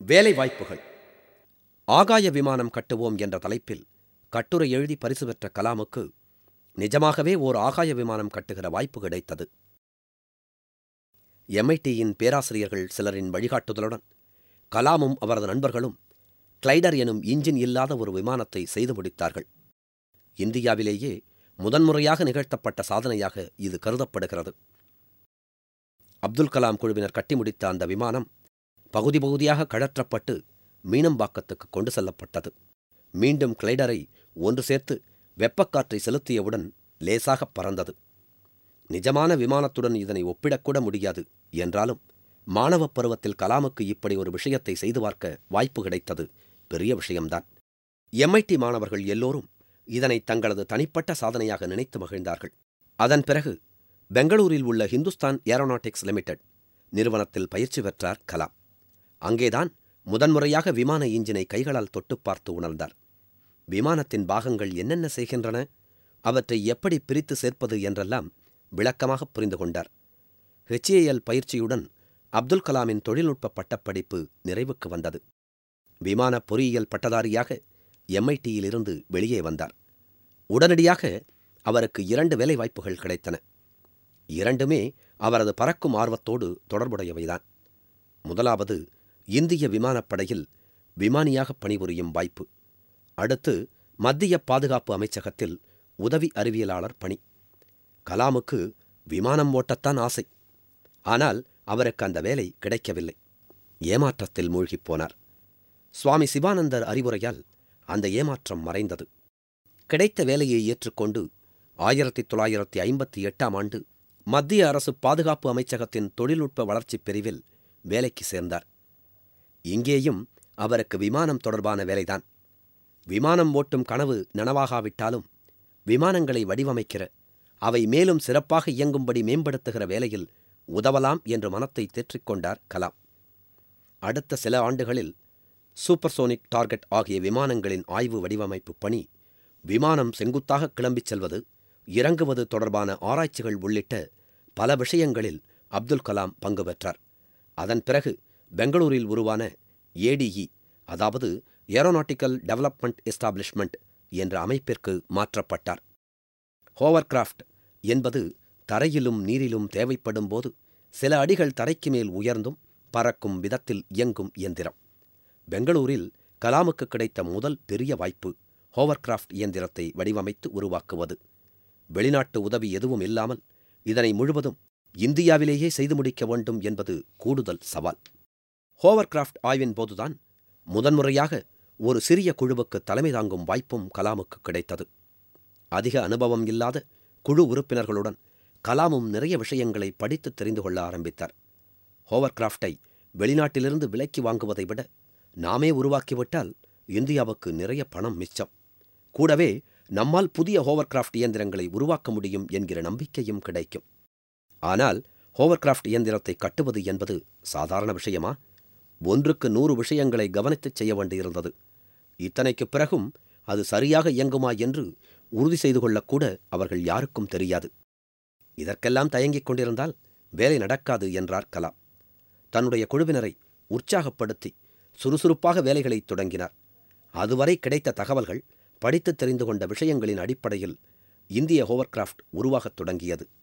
வேலை வாய்ப்புகள் ஆகாய விமானம் கட்டுவோம் என்ற தலைப்பில் கட்டுரை எழுதி பரிசு பெற்ற கலாமுக்கு நிஜமாகவே ஓர் ஆகாய விமானம் கட்டுகிற வாய்ப்பு கிடைத்தது எம்ஐடியின் பேராசிரியர்கள் சிலரின் வழிகாட்டுதலுடன் கலாமும் அவரது நண்பர்களும் கிளைடர் எனும் இன்ஜின் இல்லாத ஒரு விமானத்தை செய்து முடித்தார்கள் இந்தியாவிலேயே முதன்முறையாக நிகழ்த்தப்பட்ட சாதனையாக இது கருதப்படுகிறது அப்துல் கலாம் குழுவினர் கட்டி முடித்த அந்த விமானம் பகுதி பகுதியாக கழற்றப்பட்டு மீனம்பாக்கத்துக்கு கொண்டு செல்லப்பட்டது மீண்டும் கிளைடரை ஒன்று சேர்த்து வெப்பக்காற்றை செலுத்தியவுடன் லேசாக பறந்தது நிஜமான விமானத்துடன் இதனை ஒப்பிடக்கூட முடியாது என்றாலும் மாணவப் பருவத்தில் கலாமுக்கு இப்படி ஒரு விஷயத்தை செய்து பார்க்க வாய்ப்பு கிடைத்தது பெரிய விஷயம்தான் எம்ஐடி மாணவர்கள் எல்லோரும் இதனை தங்களது தனிப்பட்ட சாதனையாக நினைத்து மகிழ்ந்தார்கள் அதன் பிறகு பெங்களூரில் உள்ள ஹிந்துஸ்தான் ஏரோநாட்டிக்ஸ் லிமிடெட் நிறுவனத்தில் பயிற்சி பெற்றார் கலாம் அங்கேதான் முதன்முறையாக விமான இன்ஜினை கைகளால் தொட்டு பார்த்து உணர்ந்தார் விமானத்தின் பாகங்கள் என்னென்ன செய்கின்றன அவற்றை எப்படி பிரித்து சேர்ப்பது என்றெல்லாம் விளக்கமாக புரிந்து கொண்டார் ஹெச்ஏஎல் பயிற்சியுடன் அப்துல் கலாமின் தொழில்நுட்ப பட்டப்படிப்பு நிறைவுக்கு வந்தது விமான பொறியியல் பட்டதாரியாக எம்ஐடியிலிருந்து வெளியே வந்தார் உடனடியாக அவருக்கு இரண்டு வேலைவாய்ப்புகள் கிடைத்தன இரண்டுமே அவரது பறக்கும் ஆர்வத்தோடு தொடர்புடையவைதான் முதலாவது இந்திய விமானப்படையில் விமானியாக பணிபுரியும் வாய்ப்பு அடுத்து மத்திய பாதுகாப்பு அமைச்சகத்தில் உதவி அறிவியலாளர் பணி கலாமுக்கு விமானம் ஓட்டத்தான் ஆசை ஆனால் அவருக்கு அந்த வேலை கிடைக்கவில்லை ஏமாற்றத்தில் மூழ்கிப் போனார் சுவாமி சிவானந்தர் அறிவுரையால் அந்த ஏமாற்றம் மறைந்தது கிடைத்த வேலையை ஏற்றுக்கொண்டு ஆயிரத்தி தொள்ளாயிரத்தி ஐம்பத்தி எட்டாம் ஆண்டு மத்திய அரசு பாதுகாப்பு அமைச்சகத்தின் தொழில்நுட்ப வளர்ச்சிப் பிரிவில் வேலைக்கு சேர்ந்தார் இங்கேயும் அவருக்கு விமானம் தொடர்பான வேலைதான் விமானம் ஓட்டும் கனவு நனவாகாவிட்டாலும் விமானங்களை வடிவமைக்கிற அவை மேலும் சிறப்பாக இயங்கும்படி மேம்படுத்துகிற வேலையில் உதவலாம் என்று மனத்தை தேற்றிக்கொண்டார் கலாம் அடுத்த சில ஆண்டுகளில் சூப்பர்சோனிக் டார்கெட் ஆகிய விமானங்களின் ஆய்வு வடிவமைப்பு பணி விமானம் செங்குத்தாக கிளம்பிச் செல்வது இறங்குவது தொடர்பான ஆராய்ச்சிகள் உள்ளிட்ட பல விஷயங்களில் அப்துல் கலாம் பங்கு பெற்றார் அதன் பிறகு பெங்களூரில் உருவான ஏடிஇ அதாவது ஏரோநாட்டிக்கல் டெவலப்மெண்ட் எஸ்டாப்ளிஷ்மெண்ட் என்ற அமைப்பிற்கு மாற்றப்பட்டார் ஹோவர்கிராஃப்ட் என்பது தரையிலும் நீரிலும் தேவைப்படும் போது சில அடிகள் தரைக்கு மேல் உயர்ந்தும் பறக்கும் விதத்தில் இயங்கும் இயந்திரம் பெங்களூரில் கலாமுக்கு கிடைத்த முதல் பெரிய வாய்ப்பு ஹோவர்கிராஃப்ட் இயந்திரத்தை வடிவமைத்து உருவாக்குவது வெளிநாட்டு உதவி எதுவும் இல்லாமல் இதனை முழுவதும் இந்தியாவிலேயே செய்து முடிக்க வேண்டும் என்பது கூடுதல் சவால் ஹோவர்கிராஃப்ட் ஆய்வின் போதுதான் முதன்முறையாக ஒரு சிறிய குழுவுக்கு தலைமை தாங்கும் வாய்ப்பும் கலாமுக்கு கிடைத்தது அதிக அனுபவம் இல்லாத குழு உறுப்பினர்களுடன் கலாமும் நிறைய விஷயங்களை படித்து தெரிந்து கொள்ள ஆரம்பித்தார் ஹோவர்கிராஃப்டை வெளிநாட்டிலிருந்து விலைக்கு வாங்குவதை விட நாமே உருவாக்கிவிட்டால் இந்தியாவுக்கு நிறைய பணம் மிச்சம் கூடவே நம்மால் புதிய ஹோவர்கிராஃப்ட் இயந்திரங்களை உருவாக்க முடியும் என்கிற நம்பிக்கையும் கிடைக்கும் ஆனால் ஹோவர்கிராஃப்ட் இயந்திரத்தை கட்டுவது என்பது சாதாரண விஷயமா ஒன்றுக்கு நூறு விஷயங்களை கவனித்துச் செய்ய வேண்டியிருந்தது இத்தனைக்கு பிறகும் அது சரியாக இயங்குமா என்று உறுதி செய்து கொள்ளக்கூட அவர்கள் யாருக்கும் தெரியாது இதற்கெல்லாம் தயங்கிக் கொண்டிருந்தால் வேலை நடக்காது என்றார் கலாம் தன்னுடைய குழுவினரை உற்சாகப்படுத்தி சுறுசுறுப்பாக வேலைகளை தொடங்கினார் அதுவரை கிடைத்த தகவல்கள் படித்து தெரிந்து கொண்ட விஷயங்களின் அடிப்படையில் இந்திய ஹோவர்கிராஃப்ட் உருவாகத் தொடங்கியது